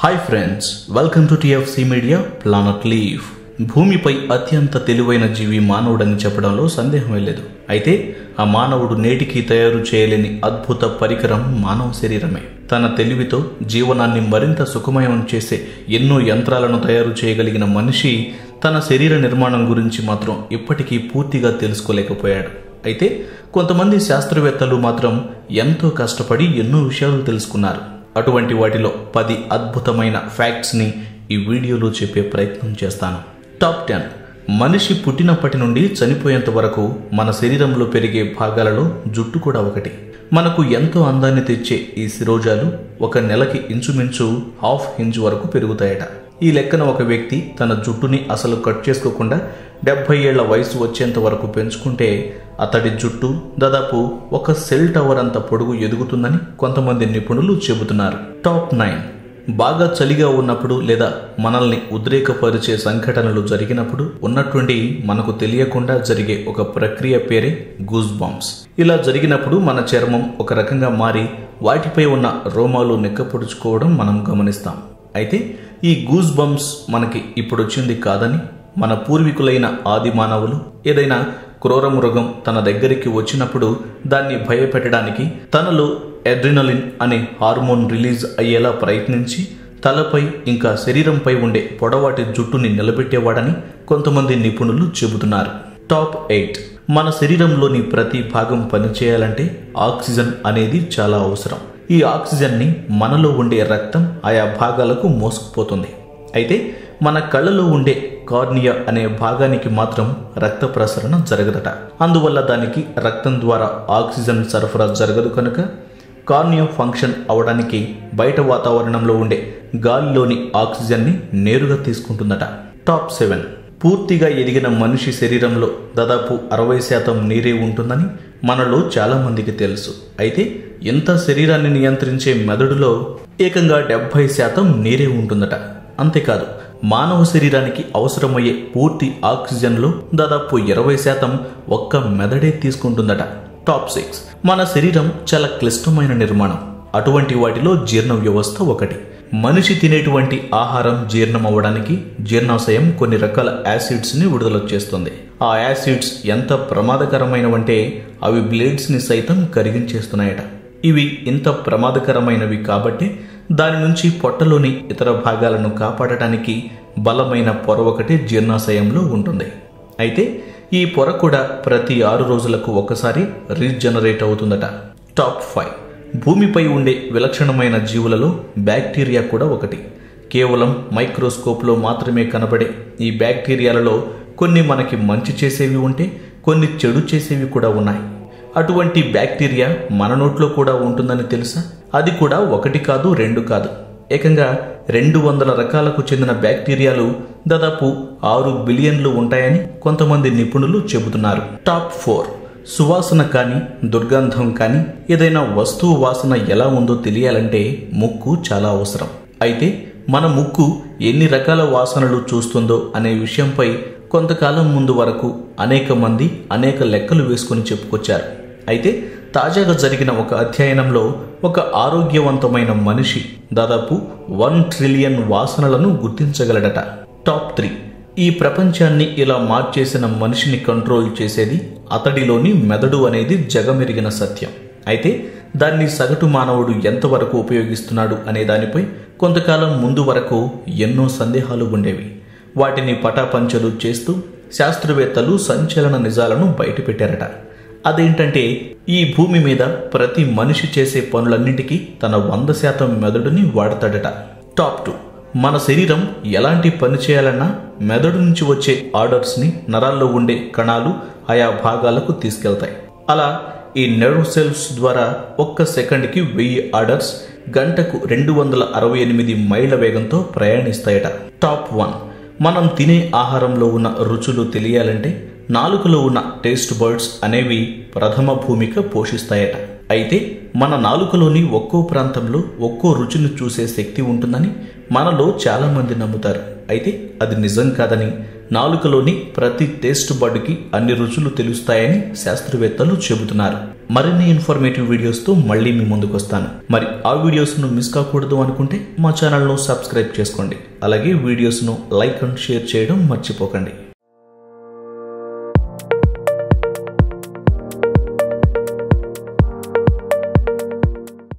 hi friends welcome to TFC media planet లీవ్ భూమిపై అత్యంత తెలివైన జీవి మానవుడని చెప్పడంలో సందేహమే లేదు అయితే ఆ మానవుడు నేటికి తయారు చేయలేని అద్భుత పరికరం మానవ శరీరమే తన తెలివితో జీవనాన్ని మరింత సుఖమయం చేసే ఎన్నో యంత్రాలను తయారు చేయగలిగిన మనిషి తన శరీర నిర్మాణం గురించి మాత్రం ఇప్పటికీ పూర్తిగా తెలుసుకోలేకపోయాడు అయితే కొంతమంది శాస్త్రవేత్తలు మాత్రం ఎంతో కష్టపడి ఎన్నో విషయాలు తెలుసుకున్నారు అటువంటి వాటిలో పది అద్భుతమైన ఫ్యాక్ట్స్ని ఈ వీడియోలో చెప్పే ప్రయత్నం చేస్తాను టాప్ టెన్ మనిషి పుట్టినప్పటి నుండి చనిపోయేంత వరకు మన శరీరంలో పెరిగే భాగాలలో జుట్టు కూడా ఒకటి మనకు ఎంతో అందాన్ని తెచ్చే ఈ శిరోజాలు ఒక నెలకి ఇంచుమించు హాఫ్ ఇంచ్ వరకు పెరుగుతాయట ఈ లెక్కన ఒక వ్యక్తి తన జుట్టుని అసలు కట్ చేసుకోకుండా డెబ్బై ఏళ్ల వయసు వచ్చేంత వరకు పెంచుకుంటే అతడి జుట్టు దాదాపు ఒక సెల్ టవర్ అంత పొడుగు ఎదుగుతుందని కొంతమంది నిపుణులు చెబుతున్నారు టాప్ నైన్ బాగా చలిగా ఉన్నప్పుడు లేదా మనల్ని ఉద్రేకపరిచే సంఘటనలు జరిగినప్పుడు ఉన్నటువంటి మనకు తెలియకుండా జరిగే ఒక ప్రక్రియ పేరే గూస్ బాంబ్స్ ఇలా జరిగినప్పుడు మన చర్మం ఒక రకంగా మారి వాటిపై ఉన్న రోమాలు నెక్కపొడుచుకోవడం మనం గమనిస్తాం అయితే ఈ గూస్ బంప్స్ మనకి ఇప్పుడు వచ్చింది కాదని మన పూర్వీకులైన ఆది మానవులు ఏదైనా క్రూర మృగం తన దగ్గరికి వచ్చినప్పుడు దాన్ని భయపెట్టడానికి తనలో ఎడ్రినలిన్ అనే హార్మోన్ రిలీజ్ అయ్యేలా ప్రయత్నించి తలపై ఇంకా శరీరంపై ఉండే పొడవాటి జుట్టుని నిలబెట్టేవాడని కొంతమంది నిపుణులు చెబుతున్నారు టాప్ ఎయిట్ మన శరీరంలోని ప్రతి భాగం పనిచేయాలంటే ఆక్సిజన్ అనేది చాలా అవసరం ఈ ఆక్సిజన్ని మనలో ఉండే రక్తం ఆయా భాగాలకు మోసుకుపోతుంది అయితే మన కళ్ళలో ఉండే కార్నియా అనే భాగానికి మాత్రం రక్త ప్రసరణ జరగదట అందువల్ల దానికి రక్తం ద్వారా ఆక్సిజన్ సరఫరా జరగదు కనుక కార్నియా ఫంక్షన్ అవడానికి బయట వాతావరణంలో ఉండే గాలిలోని ఆక్సిజన్ని నేరుగా తీసుకుంటుందట టాప్ సెవెన్ పూర్తిగా ఎదిగిన మనిషి శరీరంలో దాదాపు అరవై శాతం నీరే ఉంటుందని మనలో చాలా మందికి తెలుసు అయితే ఇంత శరీరాన్ని నియంత్రించే మెదడులో ఏకంగా డెబ్బై శాతం నీరే ఉంటుందట అంతేకాదు మానవ శరీరానికి అవసరమయ్యే పూర్తి ఆక్సిజన్లో దాదాపు ఇరవై శాతం ఒక్క మెదడే తీసుకుంటుందట టాప్ సిక్స్ మన శరీరం చాలా క్లిష్టమైన నిర్మాణం అటువంటి వాటిలో జీర్ణ వ్యవస్థ ఒకటి మనిషి తినేటువంటి ఆహారం జీర్ణం అవ్వడానికి జీర్ణాశయం కొన్ని రకాల యాసిడ్స్ని విడుదల చేస్తుంది ఆ యాసిడ్స్ ఎంత ప్రమాదకరమైనవంటే అవి బ్లేడ్స్ని సైతం కరిగించేస్తున్నాయట ఇవి ఇంత ప్రమాదకరమైనవి కాబట్టి దాని నుంచి పొట్టలోని ఇతర భాగాలను కాపాడటానికి బలమైన పొర ఒకటి జీర్ణాశయంలో ఉంటుంది అయితే ఈ పొర కూడా ప్రతి ఆరు రోజులకు ఒకసారి రీజనరేట్ అవుతుందట టాప్ ఫైవ్ భూమిపై ఉండే విలక్షణమైన జీవులలో బ్యాక్టీరియా కూడా ఒకటి కేవలం మైక్రోస్కోప్లో మాత్రమే కనబడే ఈ బ్యాక్టీరియాలలో కొన్ని మనకి మంచి చేసేవి ఉంటే కొన్ని చెడు చేసేవి కూడా ఉన్నాయి అటువంటి బ్యాక్టీరియా మన నోట్లో కూడా ఉంటుందని తెలుసా అది కూడా ఒకటి కాదు రెండు కాదు ఏకంగా రెండు వందల రకాలకు చెందిన బ్యాక్టీరియాలు దాదాపు ఆరు బిలియన్లు ఉంటాయని కొంతమంది నిపుణులు చెబుతున్నారు టాప్ ఫోర్ సువాసన కానీ దుర్గంధం కానీ ఏదైనా వస్తువు వాసన ఎలా ఉందో తెలియాలంటే ముక్కు చాలా అవసరం అయితే మన ముక్కు ఎన్ని రకాల వాసనలు చూస్తుందో అనే విషయంపై కొంతకాలం ముందు వరకు అనేక మంది అనేక లెక్కలు వేసుకొని చెప్పుకొచ్చారు అయితే తాజాగా జరిగిన ఒక అధ్యయనంలో ఒక ఆరోగ్యవంతమైన మనిషి దాదాపు వన్ ట్రిలియన్ వాసనలను గుర్తించగలడట టాప్ త్రీ ఈ ప్రపంచాన్ని ఇలా మార్చేసిన మనిషిని కంట్రోల్ చేసేది అతడిలోని మెదడు అనేది జగమెరిగిన సత్యం అయితే దాన్ని సగటు మానవుడు ఎంతవరకు ఉపయోగిస్తున్నాడు అనే దానిపై కొంతకాలం ముందు వరకు ఎన్నో సందేహాలు ఉండేవి వాటిని పటాపంచలు చేస్తూ శాస్త్రవేత్తలు సంచలన నిజాలను బయటపెట్టారట అదేంటంటే ఈ భూమి మీద ప్రతి మనిషి చేసే పనులన్నింటికీ తన వంద శాతం మెదడుని వాడతాడట టాప్ టూ మన శరీరం ఎలాంటి పని చేయాలన్నా మెదడు నుంచి వచ్చే ఆర్డర్స్ని నరాల్లో ఉండే కణాలు ఆయా భాగాలకు తీసుకెళ్తాయి అలా ఈ నర్వ్ సెల్స్ ద్వారా ఒక్క సెకండ్కి వెయ్యి ఆర్డర్స్ గంటకు రెండు వందల అరవై ఎనిమిది మైళ్ళ వేగంతో ప్రయాణిస్తాయట టాప్ వన్ మనం తినే ఆహారంలో ఉన్న రుచులు తెలియాలంటే నాలుకలో ఉన్న టేస్ట్ బర్డ్స్ అనేవి ప్రథమ భూమిక పోషిస్తాయట అయితే మన నాలుకలోని ఒక్కో ప్రాంతంలో ఒక్కో రుచిని చూసే శక్తి ఉంటుందని మనలో చాలామంది నమ్ముతారు అయితే అది నిజం కాదని నాలుకలోని ప్రతి టేస్ట్ బడ్కి అన్ని రుచులు తెలుస్తాయని శాస్త్రవేత్తలు చెబుతున్నారు మరిన్ని ఇన్ఫర్మేటివ్ వీడియోస్తో మళ్ళీ మీ ముందుకు వస్తాను మరి ఆ వీడియోస్ను మిస్ కాకూడదు అనుకుంటే మా ఛానల్ను సబ్స్క్రైబ్ చేసుకోండి అలాగే వీడియోస్ను లైక్ అండ్ షేర్ చేయడం మర్చిపోకండి